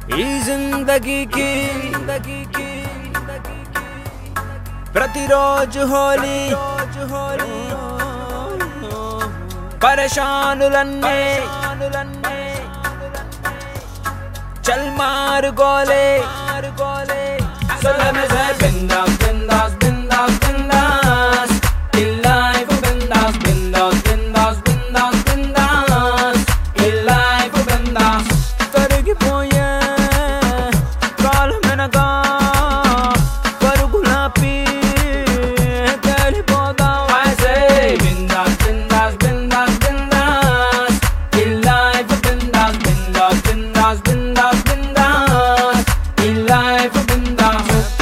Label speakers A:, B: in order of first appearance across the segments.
A: ఈ జిందగీకి ప్రతిరోజు హోలీ హోలీ పరేషానులన్నీ చల్ మారు గోలే So let me say bindas, bindas, bindas, bindas In life bindas, bindas, bindas, bindas, bindas In life bindas కరిగిపోయే కాలు వెనక పరుగులాపి తేలిపోదాం I say bindas, bindas, bindas, bindas In life bindas, bindas, bindas, bindas, bindas In life bindas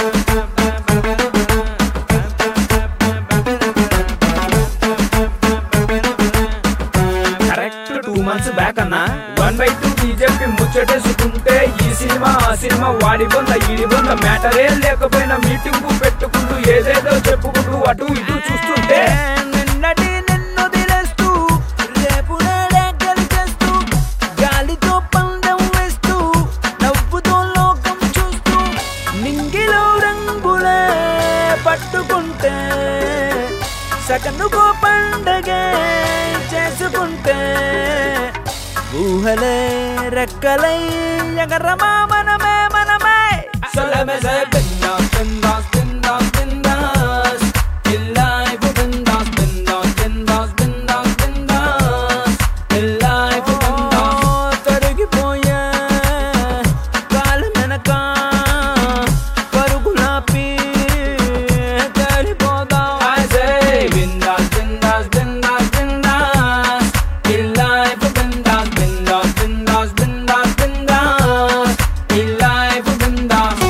A: correct two months back అన్నా one by two BJP ముచ్చటేసుకుంటే ఈ సినిమా ఆ సినిమా వాడి బొంద ఈడి బొంద మ్యాటరే లేకపోయినా మీటింగ్ పెట్టుకుంటూ ఏదేదో చెప్పుకుంటూ అటు ఇటు చూస్తుంటే నిన్నటి నిన్ను దిలేస్తూ రేపు నేడే గెలిచేస్తూ గాలితో పందెం వేస్తూ నవ్వుతో లోకం చూస్తూ నింగిలో రంగులే పట్టుకుంటే సకనుకో పండగే చేసుకుంటే ఊహలే రెక్కలై ఎగరమా మనమే మనమే సొలమే బిందాస్ బిందాస్ బిందాస్ బిందాస్ ఇల్లాయిపు బిందాస్ బిందాస్ బిందాస్ బిందాస్ బిందాస్ ఇల్లాయిపు బిందాస్ తరిగిపోయే కాలు వెనక పరుగులాపి తేలిపోదాం I say బిందాస్ బిందాస్ బిందాస్ బిందాస్ ఇల్లాయిపు బిందాస్ బిందాస్ బిందాస్ బిందాస్ బిందాస్ ఇల్లాయిపు బిందాస్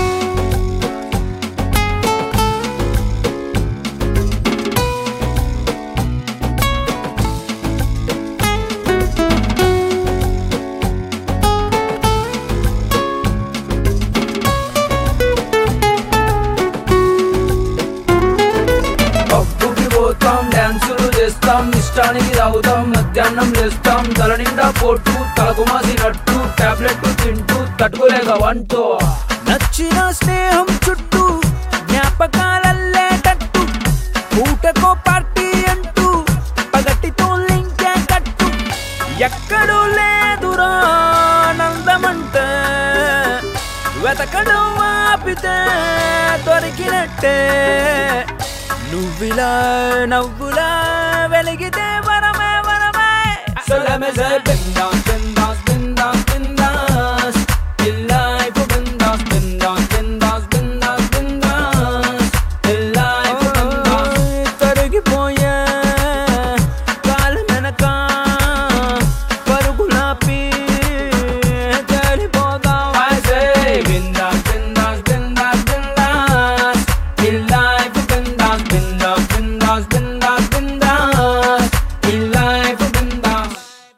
A: పబ్బుకి పోతాం డాన్సులు చేస్తాం ఇష్టానికి తాగుతాం మధ్యాహ్నం లేస్తాం తల నిండా పోటు తలకు మాసినట్టు టాబ్లెట్ తింటూ తట్టుకోలేక వంటూ నచ్చిన స్నేహం చుట్టూ జ్ఞాపకాలల్లేటట్టు పూటకో పార్టీ అంటూ పగటితో లింకే కట్టు ఎక్కడూ లేదురా ఆనందమంటే వెతకడం ఆపితే దొరికినట్టే నువ్విలా నవ్వులా వెలిగితే వరమే వరమే So let me say bing dong